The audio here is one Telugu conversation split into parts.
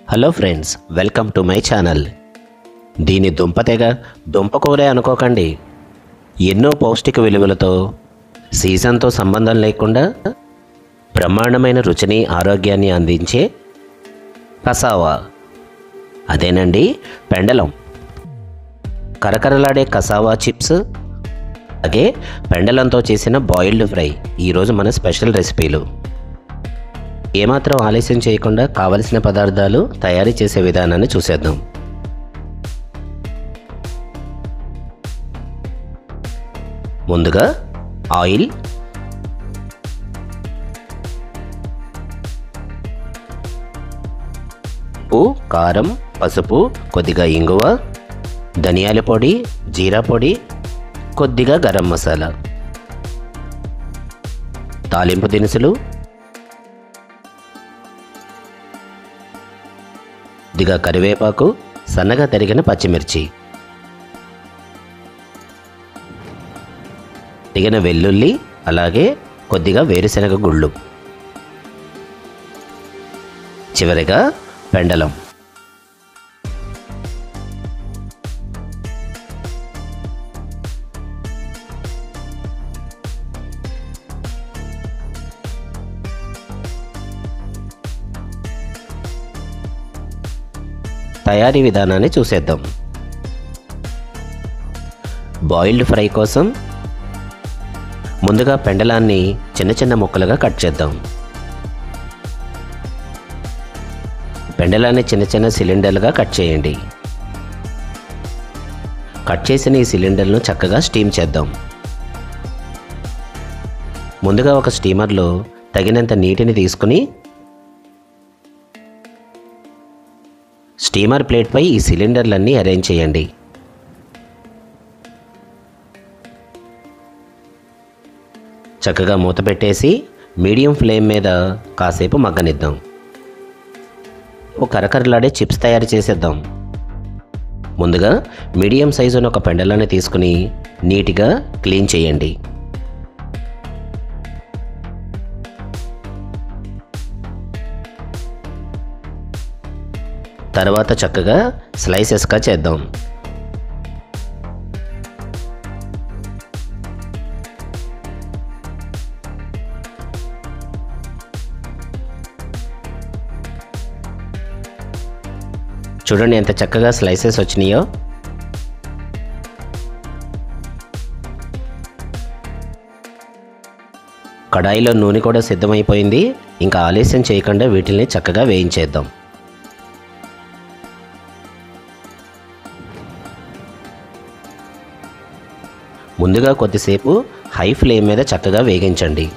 hello friends welcome to my channel దీని దుంపతెగ దుంపకూరే అనుకోకండి ఎన్నో పౌష్టిక విలువలతో సీజన్తో సంబంధం లేకుండా బ్రహ్మాండమైన రుచిని ఆరోగ్యాన్ని అందించే కసావా అదేనండి పెండలం కరకరలాడే కసావా చిప్స్ అలాగే పెండలంతో చేసిన బాయిల్డ్ ఫ్రై ఈరోజు మన స్పెషల్ రెసిపీలు ఏమాత్రం ఆలస్యం చేయకుండా కావలసిన పదార్థాలు తయారీ చేసే విధానాన్ని చూసేద్దాం ముందుగా ఆయిల్ ఉప్పు కారం పసుపు కొద్దిగా ఇంగువ ధనియాల పొడి జీరా పొడి కొద్దిగా గరం మసాలా తాలింపు దినుసులు కొద్దిగా కరివేపాకు సన్నగా తరిగిన పచ్చిమిర్చి తగిన వెల్లుల్లి అలాగే కొద్దిగా వేరుశనగ గుళ్ళు చివరిగా పెండలం తయారీ విధానాన్ని చూసేద్దాం బాయిల్డ్ ఫ్రై కోసం ముందుగా పెండలాన్ని చిన్న చిన్న ముక్కలుగా కట్ చేద్దాం పెండలాన్ని చిన్న చిన్న సిలిండర్లుగా కట్ చేయండి కట్ చేసిన ఈ సిలిండర్ను చక్కగా స్టీమ్ చేద్దాం ముందుగా ఒక స్టీమర్లో తగినంత నీటిని తీసుకుని స్టీమర్ ప్లేట్పై ఈ సిలిండర్లన్నీ అరేంజ్ చేయండి చక్కగా మూత పెట్టేసి మీడియం ఫ్లేమ్ మీద కాసేపు మగ్గనిద్దాం ఒక కరకరలాడే చిప్స్ తయారు చేసేద్దాం ముందుగా మీడియం సైజున ఒక పెండలాన్ని తీసుకుని నీట్గా క్లీన్ చేయండి తర్వాత చక్కగా స్లైసెస్గా చేద్దాం చూడండి ఎంత చక్కగా స్లైసెస్ వచ్చినాయో కడాయిలో నూనె కూడా సిద్ధమైపోయింది ఇంకా ఆలస్యం చేయకుండా వీటిని చక్కగా వేయించేద్దాం ముందుగా కొద్దిసేపు హై ఫ్లేమ్ మీద చక్కగా వేగించండి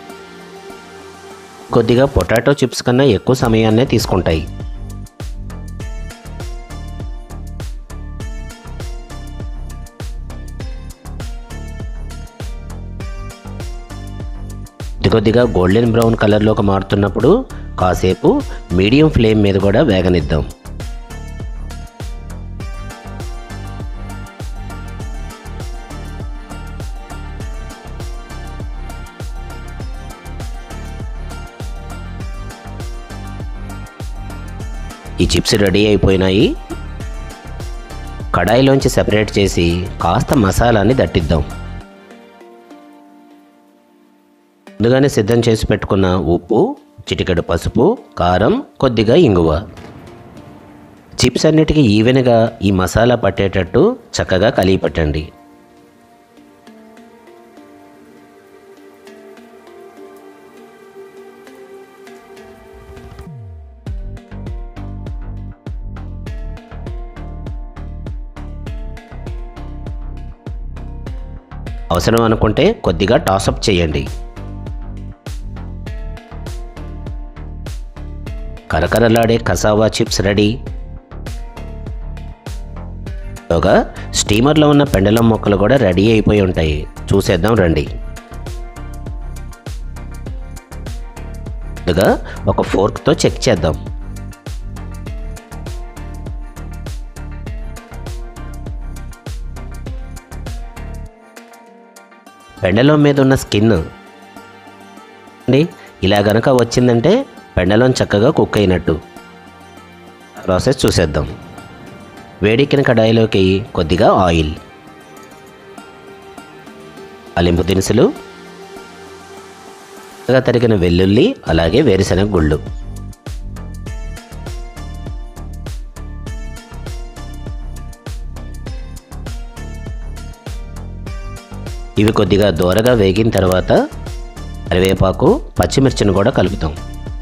కొద్దిగా పొటాటో చిప్స్ కన్నా ఎక్కువ సమయాన్నే తీసుకుంటాయి కొద్ది కొద్దిగా గోల్డెన్ బ్రౌన్ కలర్లోకి మారుతున్నప్పుడు కాసేపు మీడియం ఫ్లేమ్ మీద కూడా వేగనిద్దాం ఈ చిప్స్ రెడీ అయిపోయినాయి కడాయిలోంచి సెపరేట్ చేసి కాస్త మసాలాని దట్టిద్దాం ముందుగానే సిద్ధం చేసి పెట్టుకున్న ఉప్పు చిటికెడు పసుపు కారం కొద్దిగా ఇంగువ చిప్స్ అన్నిటికీ ఈవెన్గా ఈ మసాలా పట్టేటట్టు చక్కగా కలిగి పెట్టండి అవసరం అనుకుంటే కొద్దిగా టాసప్ చేయండి కరకరలాడే కసావా చిప్స్ రెడీ గా స్టీమర్లో ఉన్న పెండలం మొక్కలు కూడా రెడీ అయిపోయి ఉంటాయి చూసేద్దాం రండి ముందుగా ఒక ఫోర్క్తో చెక్ చేద్దాం పెండలం మీద ఉన్న స్కిన్ అండి ఇలా గనక వచ్చిందంటే పెండలం చక్కగా కుక్ అయినట్టు ప్రాసెస్ చూసేద్దాం వేడెక్కిన కడాయిలోకి కొద్దిగా ఆయిల్ అలింపు దినుసులు కొత్తగా తరిగిన వెల్లుల్లి అలాగే వేరుశనగ గుళ్ళు ఇవి కొద్దిగా దూరగా వేగిన తర్వాత కరివేపాకు పచ్చిమిర్చిని కూడా కలుపుతాం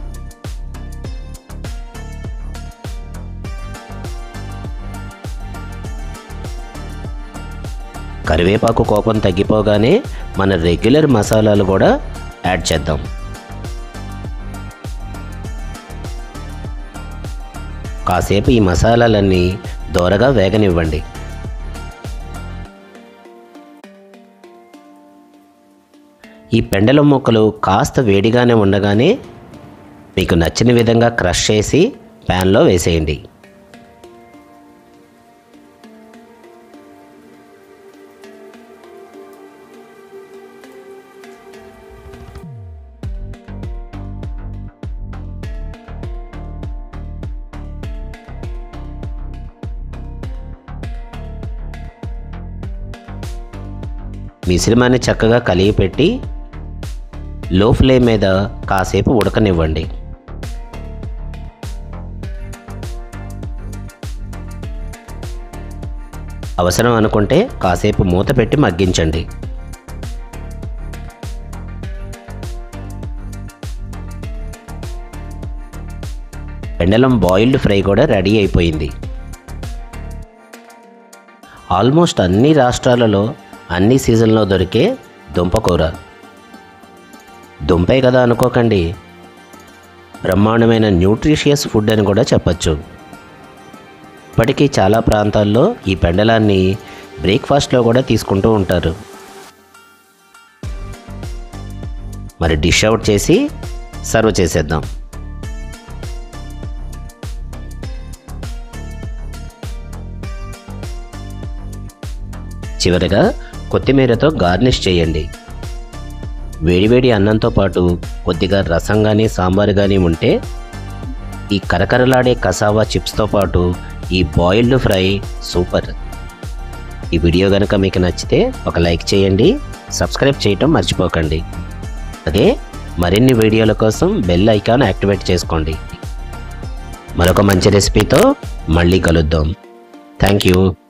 కరివేపాకు కోపం తగ్గిపోగానే మన రెగ్యులర్ మసాలాలు కూడా యాడ్ చేద్దాం కాసేపు ఈ మసాలాలన్నీ దోరగా వేగనివ్వండి ఈ పెండలం ముక్కలు కాస్త వేడిగానే ఉండగానే మీకు నచ్చిన విధంగా క్రష్ చేసి ప్యాన్లో వేసేయండి మిశ్రమాన్ని చక్కగా కలిగి పెట్టి లో ఫ్లేమ్ మీద కాసేపు ఉడకనివ్వండి అవసరం అనుకుంటే కాసేపు మూత పెట్టి మగ్గించండి పెండలం బాయిల్డ్ ఫ్రై కూడా రెడీ అయిపోయింది ఆల్మోస్ట్ అన్ని రాష్ట్రాలలో అన్ని సీజన్లో దొరికే దుంపకూర దుంపే కదా అనుకోకండి బ్రహ్మాండమైన న్యూట్రిషియస్ ఫుడ్ అని కూడా చెప్పచ్చు ఇప్పటికీ చాలా ప్రాంతాల్లో ఈ పెండలాన్ని బ్రేక్ఫాస్ట్లో కూడా తీసుకుంటూ ఉంటారు మరి డిష్ అవుట్ చేసి సర్వ్ చేసేద్దాం చివరగా కొత్తిమీరతో గార్నిష్ చేయండి వేడివేడి అన్నంతో పాటు కొద్దిగా రసం కానీ సాంబార్ కానీ ఉంటే ఈ కరకరలాడే కసావా చిప్స్తో పాటు ఈ బాయిల్డ్ ఫ్రై సూపర్ ఈ వీడియో కనుక మీకు నచ్చితే ఒక లైక్ చేయండి సబ్స్క్రైబ్ చేయటం మర్చిపోకండి అదే మరిన్ని వీడియోల కోసం బెల్ ఐకాన్ యాక్టివేట్ చేసుకోండి మరొక మంచి రెసిపీతో మళ్ళీ కలుద్దాం థ్యాంక్ యూ